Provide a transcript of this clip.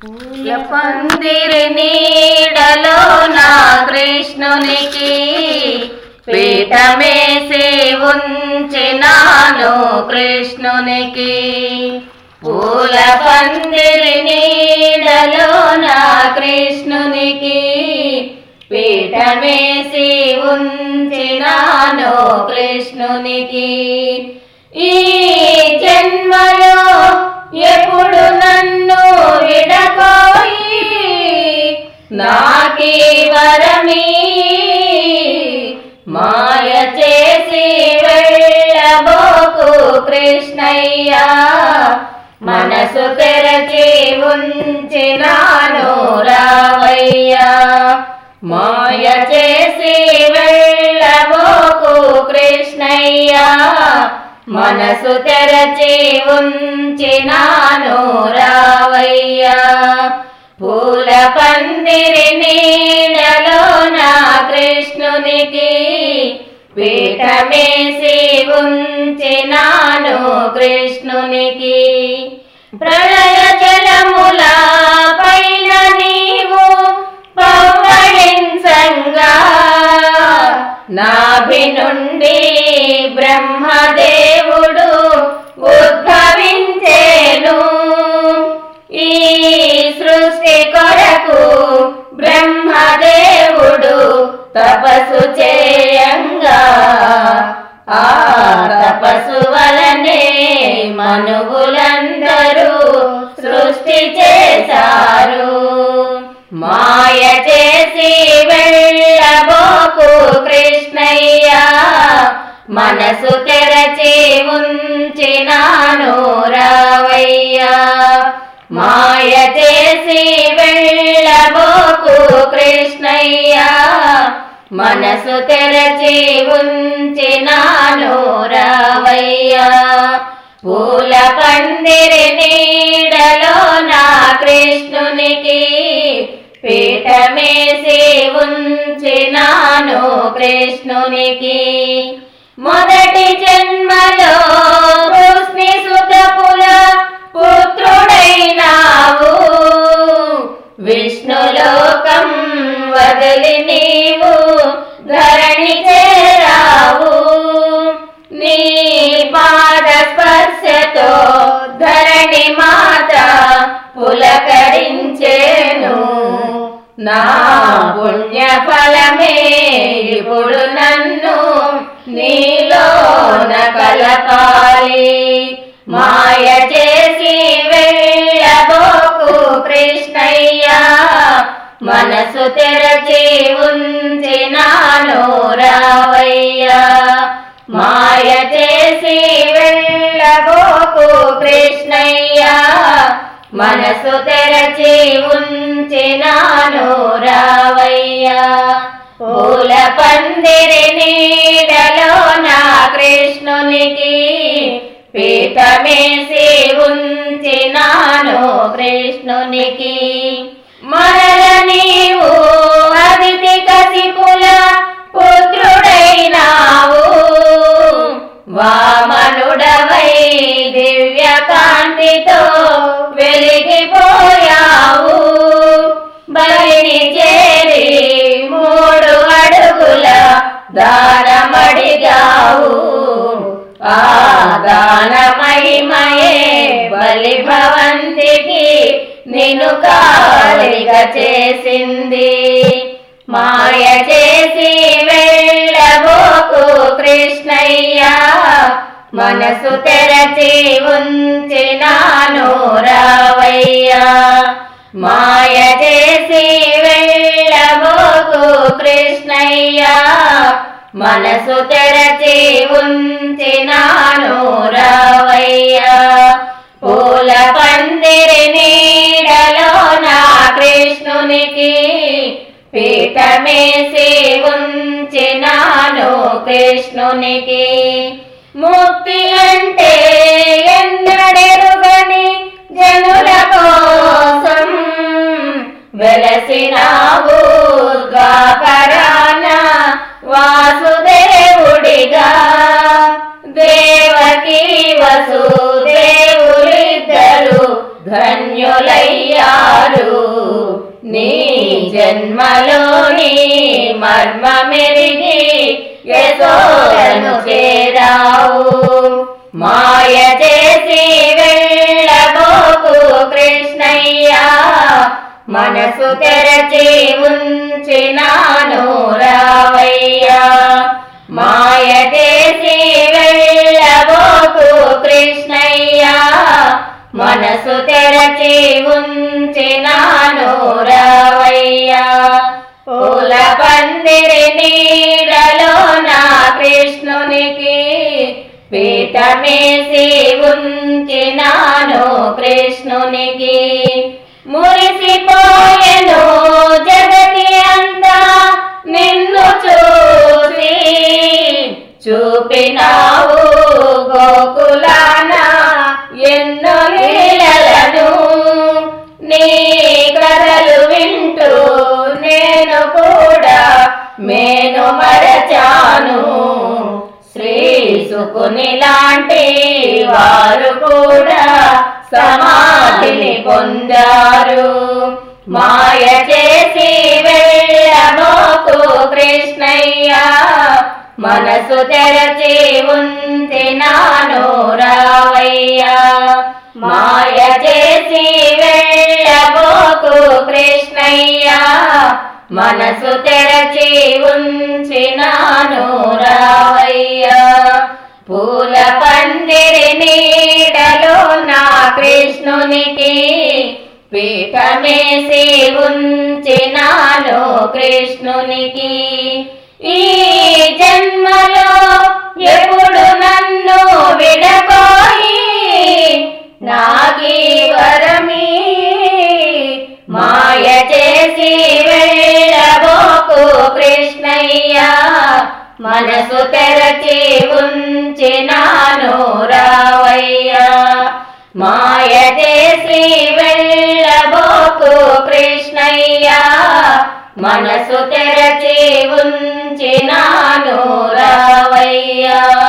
పూల పందిరి నీడలో నా కృష్ణునికి పీఠమేసి ఉంచినాను కృష్ణునికి పూల పందిరి నీడలో నా కృష్ణునికి పీఠమేసి ఉంచినాను కృష్ణునికి ఈ జన్మలో ఎప్పుడు నన్ను విడపోయి నాకి వరమీ మాయ చేసి వెళ్ళబోకు కృష్ణయ్య మనసు తెరచి ఉంచినాను రావయ్యా మాయ చేసి వెళ్ళబోకు కృష్ణయ్యా మనసు తెరచి ఉంచినాను రావయ్యా పూల పందిరి నీడలో నా కృష్ణునికి పీఠమేసి ఉంచినాను కృష్ణునికి ప్రళయ జలముల పైన నీవు పవ్వళించంగా నాభి నుండి బ్రహ్మదేవుడు ఉద్భవించేను ఈ సృష్టి కొరకు బ్రహ్మదేవుడు తపస్సు చేయంగా ఆ తపస్సు వలనే మనువులందరూ సృష్టి చేశారు మాయ చేసి వెళ్ళబోకు కృష్ణయ్య మనసు తెరచి ఉంచినాను రావయ్యా మాయ చేసి వెళ్ళబోకు కృష్ణయ్య మనసు తెరచి ఉంచినాను రావయ్యా పూల పందిరి నీడలో నా కృష్ణునికి పీఠమేసి ఉంచినాను కృష్ణునికి మొదటి జన్మలో కృష్ణి సుతపుల పుత్రుడైనావు విష్ణులోకం వదిలి నీవు ధరణి చేరావు నీ పాద స్పర్శతో ధరణి మాత పులకరించేను నా పుణ్య ఫలమే ఇప్పుడు నన్ను నీలోన కలపాలి మాయ చేసి వెళ్ళబోకు కృష్ణయ్య మనసు తెరచి ఉంచినాను రావయ్యా మాయ చేసి వెళ్ళబోకు కృష్ణయ్య మనసు తెరచి ఉంచినాను రావయ్యా పూల పందిరి నీడలో నా కృష్ణునికి పీఠమేసి ఉంచినాను కృష్ణునికి మరల నీవు అదితి కసిపుల పుత్రుడైనావు వామనుడవై దివ్య కాంతితో వెలిగిపోయావు బలిని చేరి మూడు అడుగుల దానమడిగావు ఆ దానమహిమయే బలి భవంతికి నిన్ను కాలిక చేసింది మాయ చేసి వెళ్ళబోకు కృష్ణయ్య మనసు తెరచి ఉంచినాను రావయ్యా మాయ చేసి వెళ్ళబోకు కృష్ణయ్య మనసు తెరచి ఉంచినాను రావయ్యా పూల పందిరి నీడలో నా కృష్ణునికి పీఠమేసి ఉంచినాను కృష్ణునికి ముక్తి అంటే ఎన్నడెరుగని జనుల కోసం వెలసినావు ద్వాపరాన వాసుదేవుడిగా దేవకి వసుదేవులిద్దరు ధన్యులయ్యారు జన్మలోని మర్మ మెరిగి యశోదను చేరావు మాయ చేసి వెళ్ళబోకు కృష్ణయ్య మనసు తెరచి ఉంచినాను రావయ్యా మాయ చేసి వెళ్ళబోకు కృష్ణయ్య మనసు తెరచి ఉంచినాను రావయ్యా పూల పందిరి నీడలో నా కృష్ణునికి పీఠమేసి ఉంచినాను కృష్ణునికి మురిసిపోయెను జగతి అంతా నిన్ను చూసి చూపినావు గోకులాన ఎన్నో లీలలను నీ కథలు వింటూ నేను కూడా మేను మరచాను శ్రీ సుకుని లాంటి వారు కూడా సమాధిని పొందారు మాయ చేసి వెళ్ళబోకు కృష్ణయ్య మనసు తెరచి ఉంచినాను రావయ్యా మాయ చేసి వెళ్ళబోకు కృష్ణయ్య మనసు తెరచి ఉంచినాను రావయ్యా పూల పందిరి నీడలో నా కృష్ణునికి పీఠమేసి ఉంచినాను కృష్ణునికి ఈ జన్మలో ఎప్పుడు నన్ను విడపోయి నాకి వరమి మాయ చేసి వెళ్ళబోకు కృష్ణయ్య మనసు తెరచి ఉంచినాను రావయ్యా మాయ చేసి వెళ్ళబోకు కృష్ణయ్య మనసు తెరచి ఉంచినాను రావయ్యా